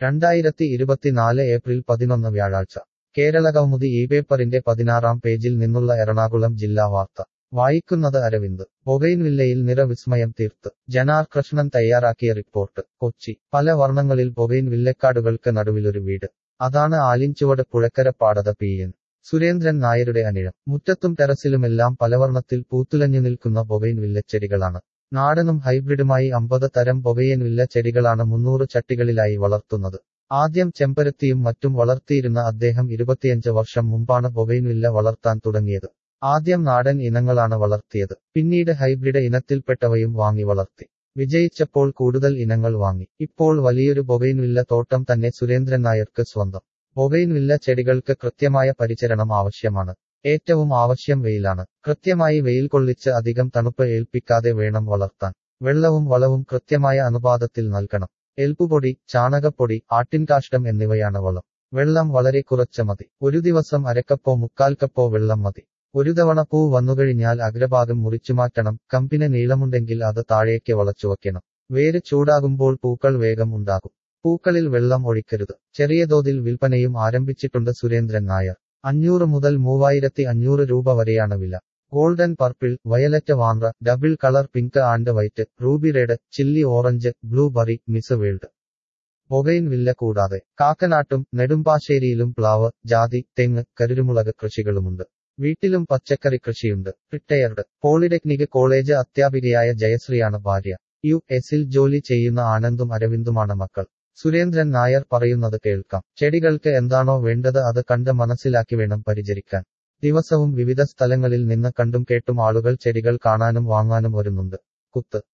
രണ്ടായിരത്തി ഇരുപത്തിനാല് ഏപ്രിൽ പതിനൊന്ന് വ്യാഴാഴ്ച കേരളകൗമുദി ഈ പേപ്പറിന്റെ പതിനാറാം പേജിൽ നിന്നുള്ള എറണാകുളം ജില്ലാ വാർത്ത വായിക്കുന്നത് അരവിന്ദ് ബൊഗൈൻവില്ലയിൽ നിറവിസ്മയം തീർത്ത് ജനാർ കൃഷ്ണൻ തയ്യാറാക്കിയ റിപ്പോർട്ട് കൊച്ചി പല വർണ്ണങ്ങളിൽ ബൊഗൈൻവില്ലക്കാടുകൾക്ക് നടുവിലൊരു വീട് അതാണ് ആലിൻചുവട് പുഴക്കര പാടത പി എൻ സുരേന്ദ്രൻ നായരുടെ അനിഴം മുറ്റത്തും ടെറസിലുമെല്ലാം പലവർണ്ണത്തിൽ പൂത്തുലഞ്ഞു നിൽക്കുന്ന ബൊഗൈൻവില്ല ചെടികളാണ് നാടനും ഹൈബ്രിഡുമായി അമ്പത് തരം ബൊഗൈൻവില്ല ചെടികളാണ് മുന്നൂറ് ചട്ടികളിലായി വളർത്തുന്നത് ആദ്യം ചെമ്പരത്തിയും മറ്റും വളർത്തിയിരുന്ന അദ്ദേഹം ഇരുപത്തിയഞ്ച് വർഷം മുമ്പാണ് ബൊഗൈൻവില്ല വളർത്താൻ തുടങ്ങിയത് ആദ്യം നാടൻ ഇനങ്ങളാണ് വളർത്തിയത് പിന്നീട് ഹൈബ്രിഡ് ഇനത്തിൽപ്പെട്ടവയും വാങ്ങി വളർത്തി വിജയിച്ചപ്പോൾ കൂടുതൽ ഇനങ്ങൾ വാങ്ങി ഇപ്പോൾ വലിയൊരു ബൊഗൈൻവില്ല തോട്ടം തന്നെ സുരേന്ദ്രൻ നായർക്ക് സ്വന്തം ബൊഗൈൻവില്ല ചെടികൾക്ക് കൃത്യമായ പരിചരണം ആവശ്യമാണ് ഏറ്റവും ആവശ്യം വെയിലാണ് കൃത്യമായി വെയിൽ കൊള്ളിച്ച് അധികം തണുപ്പ് ഏൽപ്പിക്കാതെ വേണം വളർത്താൻ വെള്ളവും വളവും കൃത്യമായ അനുപാതത്തിൽ നൽകണം എൽപ്പുപൊടി ചാണകപ്പൊടി ആട്ടിൻകാഷ്ടം എന്നിവയാണ് വളം വെള്ളം വളരെ കുറച്ച് മതി ഒരു ദിവസം അരക്കപ്പോ മുക്കാൽ കപ്പോ വെള്ളം മതി ഒരു തവണ പൂ വന്നുകഴിഞ്ഞാൽ അഗ്രഭാഗം മുറിച്ചുമാറ്റണം കമ്പിന് നീളമുണ്ടെങ്കിൽ അത് താഴേക്ക് വളച്ചുവയ്ക്കണം വേര് ചൂടാകുമ്പോൾ പൂക്കൾ വേഗം ഉണ്ടാകും പൂക്കളിൽ വെള്ളം ഒഴിക്കരുത് ചെറിയ തോതിൽ വിൽപ്പനയും ആരംഭിച്ചിട്ടുണ്ട് സുരേന്ദ്രൻ നായർ അഞ്ഞൂറ് മുതൽ മൂവായിരത്തി അഞ്ഞൂറ് രൂപ വരെയാണ് വില ഗോൾഡൻ പർപ്പിൾ വയലറ്റ് വാൻറ double colour pink and white ruby red chilli orange blueberry Miss World bougainvillea കൂടാതെ കാക്കനാട്ടും നെടുമ്പാശ്ശേരിയിലും പ്ലാവ് ജാതി തെങ്ങ് കരുരുമുളക് കൃഷികളുമുണ്ട് വീട്ടിലും പച്ചക്കറി കൃഷിയുണ്ട് റിട്ടയർഡ് പോളിടെക്നിക് കോളേജ് അധ്യാപികയായ ജയശ്രീയാണ് ഭാര്യ യു എസിൽ ജോലി ചെയ്യുന്ന ആനന്ദും അരവിന്ദുമാണ് മക്കൾ സുരേന്ദ്രൻ നായർ പറയുന്നത് കേൾക്കാം ചെടികൾക്ക് എന്താണോ വേണ്ടത് അത് കണ്ട് മനസ്സിലാക്കി വേണം പരിചരിക്കാൻ ദിവസവും വിവിധ സ്ഥലങ്ങളിൽ നിന്ന് കണ്ടും കേട്ടും ആളുകൾ ചെടികൾ കാണാനും വാങ്ങാനും വരുന്നുണ്ട് കുത്ത്